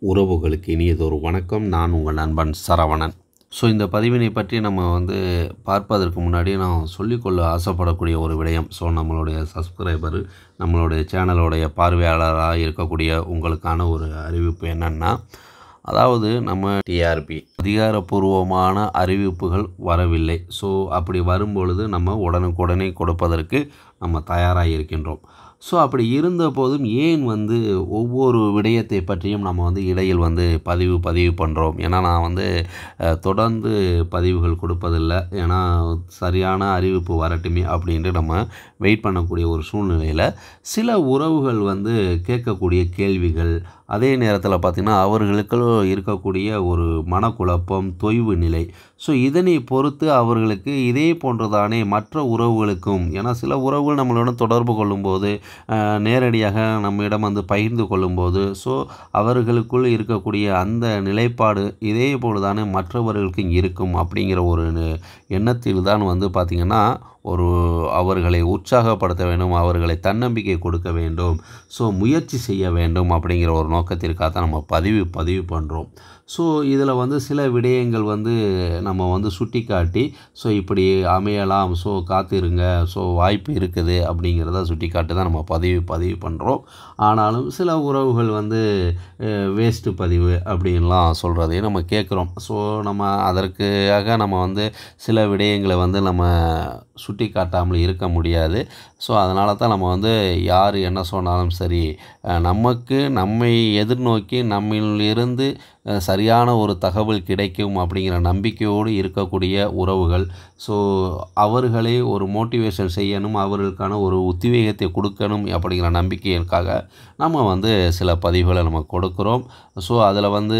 உறவுகளுக்கு இனியதொரு வணக்கம் நான் உங்கள் நண்பன் சரவணன் ஸோ இந்த பதிவினை பற்றி நம்ம வந்து பார்ப்பதற்கு முன்னாடி நான் சொல்லிக்கொள்ள ஆசைப்படக்கூடிய ஒரு விடயம் ஸோ நம்மளுடைய சப்ஸ்கிரைபர் நம்மளுடைய சேனலோடைய பார்வையாளராக இருக்கக்கூடிய உங்களுக்கான ஒரு அறிவிப்பு என்னென்னா அதாவது நம்ம டிஆர்பி அதிகாரப்பூர்வமான அறிவிப்புகள் வரவில்லை ஸோ அப்படி வரும்பொழுது நம்ம உடனுக்குடனே கொடுப்பதற்கு நம்ம தயாராக இருக்கின்றோம் ஸோ அப்படி இருந்த போதும் ஏன் வந்து ஒவ்வொரு விடயத்தை பற்றியும் நம்ம வந்து இடையில் வந்து பதிவு பதிவு பண்ணுறோம் ஏன்னா நான் வந்து அஹ், தொடர்ந்து பதிவுகள் கொடுப்பதில்லை ஏன்னா சரியான அறிவிப்பு வரட்டுமே அப்படின்ட்டு நம்ம வெயிட் பண்ணக்கூடிய ஒரு சூழ்நிலையில் சில உறவுகள் வந்து கேட்கக்கூடிய கேள்விகள் அதே நேரத்தில் பார்த்திங்கன்னா அவர்களுக்குள் இருக்கக்கூடிய ஒரு மனக்குழப்பம் தொய்வு நிலை ஸோ இதனை பொறுத்து அவர்களுக்கு இதே போன்றதானே மற்ற உறவுகளுக்கும் ஏன்னா சில உறவுகள் நம்மளுடன் தொடர்பு கொள்ளும்போது அஹ், நேரடியாக நம்மிடம் வந்து பகிர்ந்து கொள்ளும்போது ஸோ அவர்களுக்குள் இருக்கக்கூடிய அந்த நிலைப்பாடு இதே போல் தானே மற்றவர்களுக்கு இருக்கும் அப்படிங்கிற ஒரு ந- எண்ணத்தில் தான் வந்து பார்த்திங்கன்னா ஒரு அவர்களை உற்சாகப்படுத்த வேண்டும் அவர்களை தன்னம்பிக்கை கொடுக்க வேண்டும் ஸோ முயற்சி செய்ய வேண்டும் அப்படிங்கிற ஒரு நோக்கத்திற்காக தான் நம்ம பதிவு பதிவு பண்ணுறோம் ஸோ இதில் வந்து சில விடயங்கள் வந்து நம்ம வந்து சுட்டி காட்டி ஸோ இப்படி அமையலாம் ஸோ காத்திருங்க ஸோ வாய்ப்பு இருக்குது அப்படிங்கிறத சுட்டி காட்டி தான் நம்ம பதிவு பதிவு பண்ணுறோம் ஆனாலும் சில உறவுகள் வந்து வேஸ்ட்டு பதிவு அப்படின்லாம் சொல்கிறதையும் நம்ம கேட்குறோம் ஸோ நம்ம அதற்காக நம்ம வந்து சில விடயங்களை வந்து நம்ம சுட்டி காட்டாமல் இருக்க முடியாது ஸோ அதனால தான் நம்ம வந்து யார் என்ன சொன்னாலும் சரி அஹ், நமக்கு நம்மை எதிர்நோக்கி நம்மிலிருந்து அஹ், சரியான ஒரு தகவல் கிடைக்கும் அப்படிங்கிற நம்பிக்கையோடு இருக்கக்கூடிய உறவுகள் ஸோ அவர்களை ஒரு மோட்டிவேஷன் செய்யணும் அவர்களுக்கான ஒரு உத்வேகத்தை கொடுக்கணும் அப்படிங்கிற நம்பிக்கையிற்காக நம்ம வந்து சில பதிவுகளை நம்ம கொடுக்குறோம் ஸோ அதில் வந்து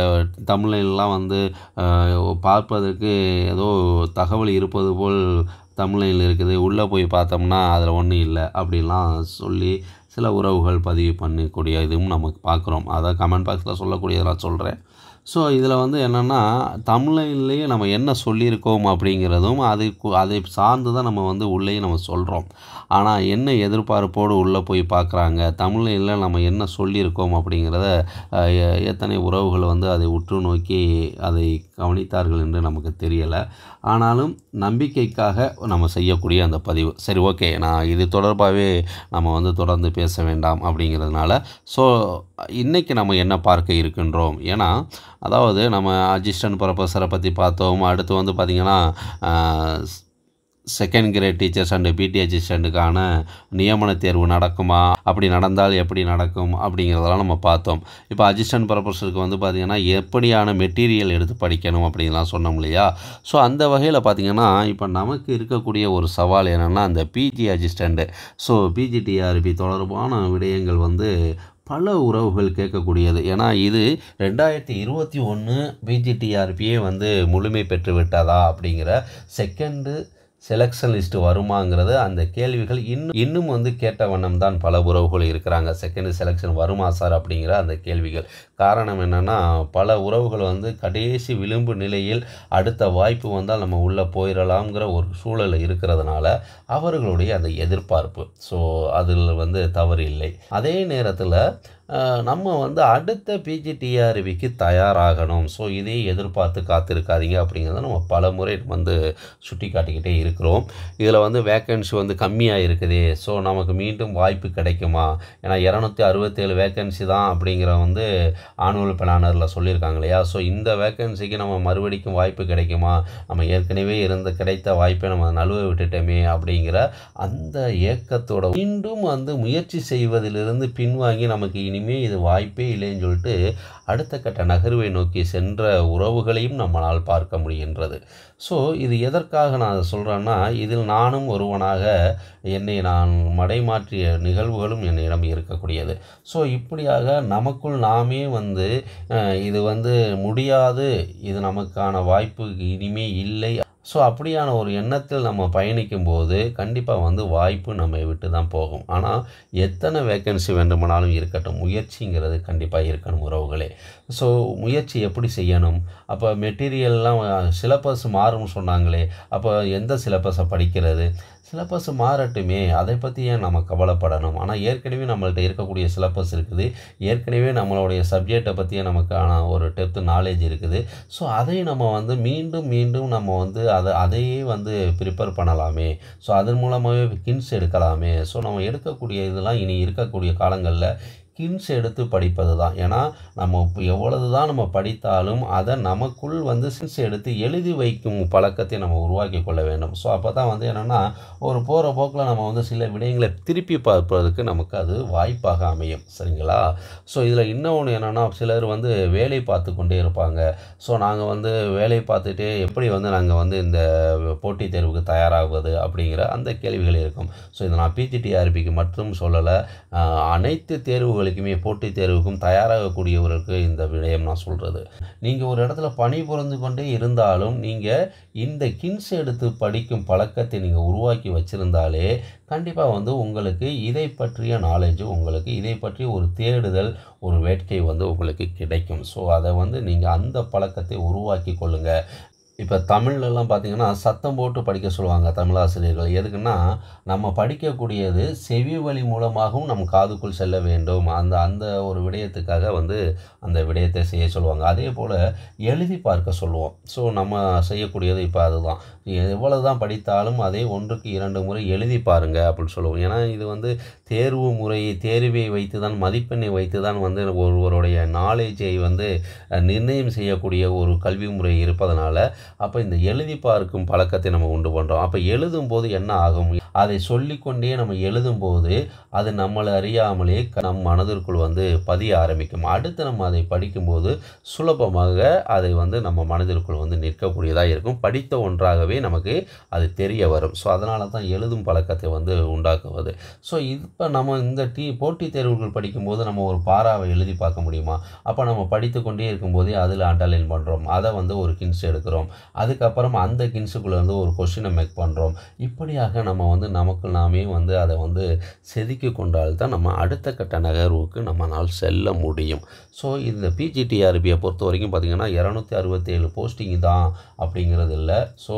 தமிழ்லாம் வந்து அஹ், பார்ப்பதற்கு ஏதோ தகவல் இருப்பது போல் தமிழில் இருக்குது உள்ளே போய் பார்த்தோம்னா அதில் ஒன்றும் இல்லை அப்படிலாம் சொல்லி சில உறவுகள் பதிவு பண்ணக்கூடிய இதுவும் நமக்கு பார்க்குறோம் அதை கமெண்ட் பாக்ஸில் சொல்லக்கூடியதெல்லாம் சொல்கிறேன் ஸோ இதில் வந்து என்னென்னா தமிழ்லேயே நம்ம என்ன சொல்லியிருக்கோம் அப்படிங்கிறதும் அது கு- அதை சார்ந்து தான் நம்ம வந்து உள்ளேயே நம்ம சொல்கிறோம் ஆனால் என்ன எதிர்பார்ப்போடு உள்ளே போய் பார்க்குறாங்க தமிழில் நம்ம என்ன சொல்லியிருக்கோம் அப்படிங்கிறத அஹ், எ- எத்தனை உறவுகள் வந்து அதை உற்று நோக்கி அதை கவனித்தார்கள் என்று நமக்கு தெரியலை ஆனாலும் நம்பிக்கைக்காக நம்ம செய்யக்கூடிய அந்த பதிவு சரி ஓகே நான் இது தொடர்பாகவே நம்ம வந்து தொடர்ந்து பேச வேண்டாம் அப்படிங்கிறதுனால ஸோ இன்றைக்கி நம்ம என்ன பார்க்க இருக்கின்றோம் ஏன்னா அதாவது நம்ம அசிஸ்டன்ட் ப்ரொஃபஸரை பற்றி பார்த்தோம் அடுத்து வந்து பார்த்திங்கன்னா செகண்ட் கிரேட் டீச்சர்ஸ் அண்டு பிடி அசிஸ்டண்ட்டுக்கான நியமன தேர்வு நடக்குமா அப்படி நடந்தால் எப்படி நடக்கும் அப்படிங்கிறதெல்லாம் நம்ம பார்த்தோம் இப்போ அசிஸ்டன்ட் ப்ரொஃபஸருக்கு வந்து பார்த்திங்கன்னா எப்படியான மெட்டீரியல் எடுத்து படிக்கணும் அப்படின்லாம் சொன்னோம் இல்லையா ஸோ அந்த வகையில் பார்த்திங்கன்னா இப்போ நமக்கு இருக்கக்கூடிய ஒரு சவால் என்னென்னா அந்த பிஜி அசிஸ்டண்ட்டு ஸோ பிஜிடிஆர்பி தொடர்பான விடயங்கள் வந்து பல உறவுகள் கேட்கக்கூடியது ஏன்னா இது ரெண்டாயிரத்தி இருபத்தி ஒன்று பிஜிடிஆர்பியே வந்து முழுமை பெற்று விட்டதா அப்படிங்கிற செகண்டு செலெக்ஷன் லிஸ்ட் வருமாங்கிறது அந்த கேள்விகள் இன்னும் இன்னும் வந்து கேட்ட வண்ணம் தான் பல உறவுகள் இருக்கிறாங்க செகண்ட் செலெக்ஷன் வருமா சார் அப்படிங்கிற அந்த கேள்விகள் காரணம் என்னென்னா பல உறவுகள் வந்து கடைசி விளிம்பு நிலையில் அடுத்த வாய்ப்பு வந்தால் நம்ம உள்ளே போயிடலாம்ங்கிற ஒரு சூழல் இருக்கிறதுனால அவர்களுடைய அந்த எதிர்பார்ப்பு ஸோ அதில் வந்து தவறு இல்லை அதே நேரத்தில் அஹ், நம்ம வந்து அடுத்த பிஜிடிஆர்விக்கு தயாராகணும் ஸோ இதை எதிர்பார்த்து காத்திருக்காதீங்க அப்படிங்கிறத நம்ம பல முறை வந்து சுட்டி காட்டிக்கிட்டே இருக்கிறோம் இதில் வந்து வேக்கன்சி வந்து கம்மியாக இருக்குது ஸோ நமக்கு மீண்டும் வாய்ப்பு கிடைக்குமா ஏன்னா இரநூத்தி அறுபத்தேழு வேக்கன்சி தான் அப்படிங்கிற வந்து ஆனுவல் பிளானரில் சொல்லியிருக்காங்க இல்லையா ஸோ இந்த வேக்கன்சிக்கு நம்ம மறுபடிக்கும் வாய்ப்பு கிடைக்குமா நம்ம ஏற்கனவே இருந்த கிடைத்த வாய்ப்பை நம்ம நழுவ விட்டுட்டோமே அப்படிங்கிற அந்த ஏக்கத்தோட மீண்டும் வந்து முயற்சி செய்வதிலிருந்து பின்வாங்கி நமக்கு இனிமே இது வாய்ப்பே இல்லைன்னு சொல்லிட்டு அடுத்த கட்ட நகர்வை நோக்கி சென்ற உறவுகளையும் நம்மளால் பார்க்க முடிகின்றது ஸோ இது எதற்காக நான் சொல்கிறேன்னா இதில் நானும் ஒருவனாக என்னை நான் மடைமாற்றிய நிகழ்வுகளும் என்னிடம் இருக்கக்கூடியது ஸோ இப்படியாக நமக்குள் நாமே வந்து அஹ், இது வந்து முடியாது இது நமக்கான வாய்ப்பு இனிமே இல்லை ஸோ அப்படியான ஒரு எண்ணத்தில் நம்ம பயணிக்கும்போது கண்டிப்பாக வந்து வாய்ப்பு நம்மை விட்டு தான் போகும் ஆனால் எத்தனை வேக்கன்சி வேண்டுமானாலும் இருக்கட்டும் முயற்சிங்கிறது கண்டிப்பாக இருக்கணும் உறவுகளே ஸோ முயற்சி எப்படி செய்யணும் அப்போ மெட்டீரியல்லாம் சிலபஸ் மாறும்னு சொன்னாங்களே அப்போ எந்த சிலபஸை படிக்கிறது சிலபஸ் மாறட்டுமே அதை பற்றி ஏன் நம்ம கவலைப்படணும் ஆனால் ஏற்கனவே நம்மள்ட்ட இருக்கக்கூடிய சிலபஸ் இருக்குது ஏற்கனவே நம்மளுடைய சப்ஜெக்டை பற்றிய நமக்கான ஒரு டெப்த் நாலேஜ் இருக்குது ஸோ அதை நம்ம வந்து மீண்டும் மீண்டும் நம்ம வந்து அதை அதையே வந்து ப்ரிப்பேர் பண்ணலாமே ஸோ அதன் மூலமாகவே கின்ஸ் எடுக்கலாமே ஸோ நம்ம எடுக்கக்கூடிய இதெல்லாம் இனி இருக்கக்கூடிய காலங்களில் கின்ஸ் எடுத்து படிப்பது தான் ஏன்னா நம்ம இப்போ எவ்வளவு தான் நம்ம படித்தாலும் அதை நமக்குள் வந்து சின்ஸ் எடுத்து எழுதி வைக்கும் பழக்கத்தை நம்ம உருவாக்கி கொள்ள வேண்டும் ஸோ அப்போ தான் வந்து என்னென்னா ஒரு போகிற போக்கில் நம்ம வந்து சில விடயங்களை திருப்பி பார்ப்பதற்கு நமக்கு அது வாய்ப்பாக அமையும் சரிங்களா ஸோ இதில் இன்னொன்று என்னென்னா சிலர் வந்து வேலை பார்த்து கொண்டே இருப்பாங்க ஸோ நாங்கள் வந்து வேலை பார்த்துட்டே எப்படி வந்து நாங்கள் வந்து இந்த போட்டித் தேர்வுக்கு தயாராகுவது அப்படிங்கிற அந்த கேள்விகள் இருக்கும் ஸோ இதை நான் பிஜிடிஆர்பிக்கு மட்டும் சொல்லலை ஆஹ், அனைத்து தேர்வுகளுக்குமே போட்டித் தேர்வுக்கும் தயாராகக்கூடியவருக்கு இந்த விடயம் நான் சொல்கிறது நீங்கள் ஒரு இடத்துல பணிபுரிந்து கொண்டே இருந்தாலும் நீங்கள் இந்த கின்ஸ் எடுத்து படிக்கும் பழக்கத்தை நீங்கள் உருவாக்கி வச்சிருந்தாலே கண்டிப்பாக வந்து உங்களுக்கு இதை பற்றிய நாலேஜ் உங்களுக்கு இதை பற்றி ஒரு தேடுதல் ஒரு வேட்கை வந்து உங்களுக்கு கிடைக்கும் ஸோ அதை வந்து நீங்கள் அந்த பழக்கத்தை உருவாக்கி கொள்ளுங்கள் இப்போ தமிழ்லலாம் பார்த்தீங்கன்னா சத்தம் போட்டு படிக்க சொல்லுவாங்க தமிழாசிரியர்கள் எதுக்குன்னா நம்ம படிக்கக்கூடியது செவி வழி மூலமாகவும் நம் காதுக்குள் செல்ல வேண்டும் அந்த அந்த ஒரு விடயத்துக்காக வந்து அந்த விடயத்தை செய்ய சொல்லுவாங்க அதே போல் எழுதி பார்க்க சொல்லுவோம் ஸோ நம்ம செய்யக்கூடியது இப்போ அதுதான் எவ்வளவு தான் படித்தாலும் அதே ஒன்றுக்கு இரண்டு முறை எழுதி பாருங்க அப்படின்னு சொல்லுவோம் ஏன்னா இது வந்து தேர்வு முறை தேர்வை வைத்து தான் மதிப்பெண்ணை வைத்து தான் வந்து ஒருவருடைய நாலேஜை வந்து அஹ், நிர்ணயம் செய்யக்கூடிய ஒரு கல்வி முறை இருப்பதனால அப்போ இந்த எழுதி பார்க்கும் பழக்கத்தை நம்ம உண்டு பண்ணுறோம் அப்போ எழுதும்போது என்ன ஆகும் அதை சொல்லிக்கொண்டே நம்ம எழுதும்போது அது நம்மளை அறியாமலே க- நம் மனதிற்குள் வந்து பதிய ஆரம்பிக்கும் அடுத்து நம்ம அதை படிக்கும்போது சுலபமாக அதை வந்து நம்ம மனதிற்குள் வந்து நிற்கக்கூடியதாக இருக்கும் படித்த ஒன்றாகவே நமக்கு அது தெரிய வரும் ஸோ அதனால தான் எழுதும் பழக்கத்தை வந்து உண்டாக்குவது ஸோ இப்போ நம்ம இந்த டீ போட்டித் தேர்வுகள் படிக்கும்போது நம்ம ஒரு பாராவை எழுதி பார்க்க முடியுமா அப்போ நம்ம படித்து கொண்டே இருக்கும்போதே அதில் அண்டர்லைன் பண்ணுறோம் அதை வந்து ஒரு கின்ஸ் எடுக்கிறோம் அதுக்கப்புறம் அந்த கின்ஸுக்குள்ளே வந்து ஒரு கொஷினை மேக் பண்ணுறோம் இப்படியாக நம்ம வந்து நமக்கு நாமே வந்து அதை வந்து செதுக்கி கொண்டால் தான் நம்ம அடுத்த கட்ட நகர்வுக்கு நம்மளால் செல்ல முடியும் ஸோ இந்த பிஜிடிஆர்பியை பொறுத்த வரைக்கும் பார்த்திங்கன்னா இரநூத்தி அறுபத்தேழு போஸ்டிங் தான் அப்படிங்கிறது இல்லை ஸோ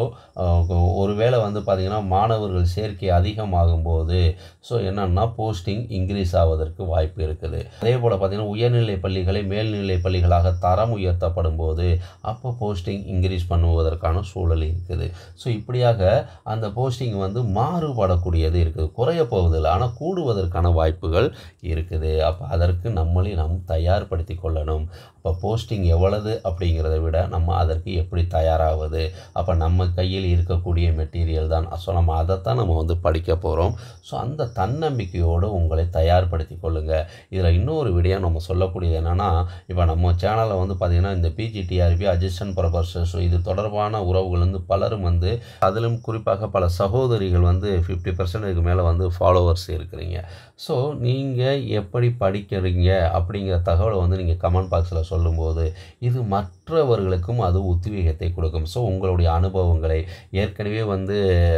ஒருவேளை வந்து பார்த்திங்கன்னா மாணவர்கள் சேர்க்கை அதிகமாகும் போது ஸோ என்னன்னா போஸ்டிங் இன்க்ரீஸ் ஆவதற்கு வாய்ப்பு இருக்குது அதே போல் பார்த்திங்கன்னா உயர்நிலை பள்ளிகளை மேல்நிலை பள்ளிகளாக தரம் உயர்த்தப்படும் போது அப்போ போஸ்டிங் இன்க்ரீஸ் பண்ணுவதற்கான சூழல் இருக்குது ஸோ இப்படியாக அந்த போஸ்டிங் வந்து மாறுபடக்கூடியது இருக்குது குறைய போவதில்லை ஆனால் கூடுவதற்கான வாய்ப்புகள் இருக்குது அப்போ அதற்கு நம்மளே நாம் தயார்படுத்தி கொள்ளணும் அப்போ போஸ்டிங் எவ்வளவு அப்படிங்கிறத விட நம்ம அதற்கு எப்படி தயாராவது அப்போ நம்ம கையில் இருக்கக்கூடிய மெட்டீரியல் தான் ஸோ நம்ம அதைத்தான் நம்ம வந்து படிக்க போகிறோம் ஸோ அந்த தன்னம்பிக்கையோடு உங்களை தயார்படுத்தி கொள்ளுங்கள் இதில் இன்னொரு விடயம் நம்ம சொல்லக்கூடியது என்னென்னா இப்போ நம்ம சேனலில் வந்து பார்த்திங்கன்னா இந்த பிஜிடிஆர்பி அசிஸ்டன்ட் ப்ரொஃபஸர் ஸோ இது தொடர்பான உறவுகள் வந்து பலரும் வந்து அதிலும் குறிப்பாக பல சகோதரிகள் வந்து ஃபிஃப்டி பர்சன்டேஜ்க்கு மேலே வந்து ஃபாலோவர்ஸ் இருக்கிறீங்க ஸோ நீங்கள் எப்படி படிக்கிறீங்க அப்படிங்கிற தகவலை வந்து நீங்கள் கமெண்ட் பாக்ஸில் சொல்லும்போது இது மற்றவர்களுக்கும் அது உத்வேகத்தை கொடுக்கும் ஸோ உங்களுடைய அனுபவங்களை ஏற்கனவே வந்து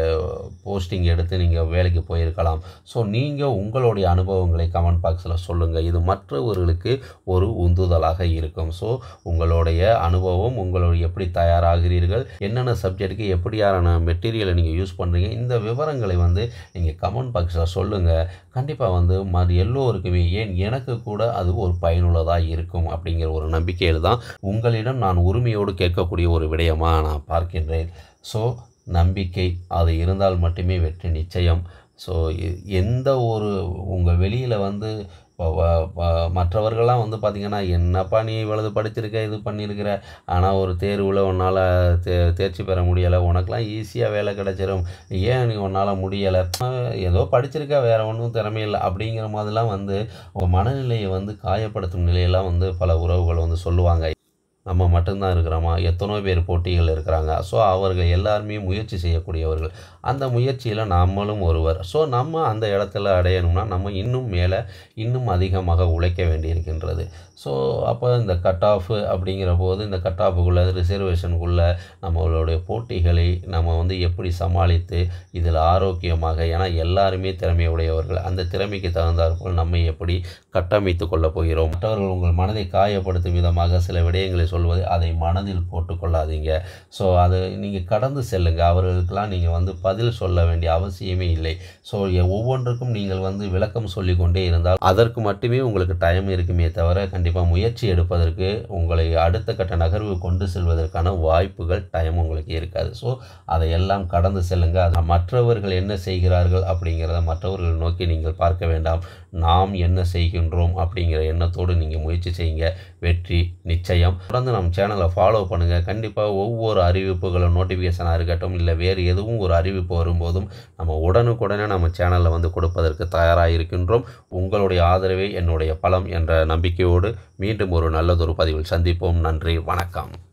போஸ்டிங் எடுத்து நீங்கள் வேலைக்கு போயிருக்கலாம் ஸோ நீங்கள் உங்களுடைய அனுபவங்களை கமெண்ட் பாக்ஸில் சொல்லுங்கள் இது மற்றவர்களுக்கு ஒரு உந்துதலாக இருக்கும் ஸோ உங்களுடைய அனுபவம் உங்களுடைய எப்படி தயாராகிறீர்கள் என்னென்ன சப்ஜெக்ட்டுக்கு எப்படியான மெட்டீரியலை நீங்கள் யூஸ் பண்ணுறீங்க இந்த விவரங்களை வந்து நீங்கள் கமெண்ட் பாக்ஸில் சொல்லுங்கள் கண்டிப்பாக வந்து மறு எல்லோருக்குமே ஏன் எனக்கு கூட அது ஒரு பயனுள்ளதாக இருக்கும் அப்படிங்கிற ஒரு நம்பிக்கையில் தான் உங்களிடம் நான் உரிமையோடு கேட்கக்கூடிய ஒரு விடயமாக நான் பார்க்கின்றேன் ஸோ நம்பிக்கை அது இருந்தால் மட்டுமே வெற்றி நிச்சயம் ஸோ எந்த ஒரு உங்கள் வெளியில் வந்து இப்போ வ- வ- மற்றவர்கள்லாம் வந்து பார்த்திங்கன்னா என்னப்பா நீ இவ்வளவு படிச்சிருக்க இது பண்ணியிருக்கிற ஆனால் ஒரு தேர்வில் உன்னால் தே தேர்ச்சி பெற முடியலை உனக்கெலாம் ஈஸியாக வேலை கிடச்சிரும் ஏன் நீ உன்னால் முடியலை ஏதோ படிச்சிருக்க வேறு ஒன்றும் திறமையில்லை அப்படிங்கிற மாதிரிலாம் வந்து உங்கள் மனநிலையை வந்து காயப்படுத்தும் நிலையெல்லாம் வந்து பல உறவுகள் வந்து சொல்லுவாங்க நம்ம மட்டும்தான் இருக்கிறோமா எத்தனோ பேர் போட்டிகள் இருக்கிறாங்க ஸோ அவர்கள் எல்லாருமே முயற்சி செய்யக்கூடியவர்கள் அந்த முயற்சியில் நம்மளும் ஒருவர் ஸோ நம்ம அந்த இடத்துல அடையணும்னா நம்ம இன்னும் மேலே இன்னும் அதிகமாக உழைக்க வேண்டியிருக்கின்றது ஸோ அப்போ இந்த கட் ஆஃப் அப்படிங்கிற போது இந்த கட் ஆஃபுக்குள்ளே ரிசர்வேஷனுக்குள்ளே நம்மளுடைய போட்டிகளை நம்ம வந்து எப்படி சமாளித்து இதில் ஆரோக்கியமாக ஏன்னா எல்லாருமே திறமையுடையவர்கள் அந்த திறமைக்கு தகுந்தாற்போல் நம்ம எப்படி கட்டமைத்து கொள்ளப் போகிறோம் மற்றவர்கள் உங்கள் மனதை காயப்படுத்தும் விதமாக சில விடயங்களை சொல்வது அதை மனதில் போட்டுக்கொள்ளாதீங்க ஸோ அதை நீங்கள் கடந்து செல்லுங்க அவர்களுக்கெல்லாம் நீங்கள் வந்து பதில் சொல்ல வேண்டிய அவசியமே இல்லை ஸோ ஒவ்வொன்றுக்கும் நீங்கள் வந்து விளக்கம் சொல்லிக்கொண்டே இருந்தால் அதற்கு மட்டுமே உங்களுக்கு டைம் இருக்குமே தவிர கண்டிப்பாக முயற்சி எடுப்பதற்கு உங்களை அடுத்த கட்ட நகர்வு கொண்டு செல்வதற்கான வாய்ப்புகள் டைம் உங்களுக்கு இருக்காது ஸோ அதையெல்லாம் கடந்து செல்லுங்க அது மற்றவர்கள் என்ன செய்கிறார்கள் அப்படிங்கிறத மற்றவர்கள் நோக்கி நீங்கள் பார்க்க வேண்டாம் நாம் என்ன செய்கின்றோம் அப்படிங்கிற எண்ணத்தோடு நீங்கள் முயற்சி செய்யுங்க வெற்றி நிச்சயம் தொடர்ந்து நம்ம சேனலை ஃபாலோ பண்ணுங்கள் கண்டிப்பாக ஒவ்வொரு அறிவிப்புகளும் நோட்டிஃபிகேஷனாக இருக்கட்டும் இல்லை வேறு எதுவும் ஒரு அறிவிப்பு வரும்போதும் நம்ம உடனுக்குடனே நம்ம சேனலில் வந்து கொடுப்பதற்கு தயாராக இருக்கின்றோம் உங்களுடைய ஆதரவே என்னுடைய பலம் என்ற நம்பிக்கையோடு மீண்டும் ஒரு நல்லதொரு பதிவில் சந்திப்போம் நன்றி வணக்கம்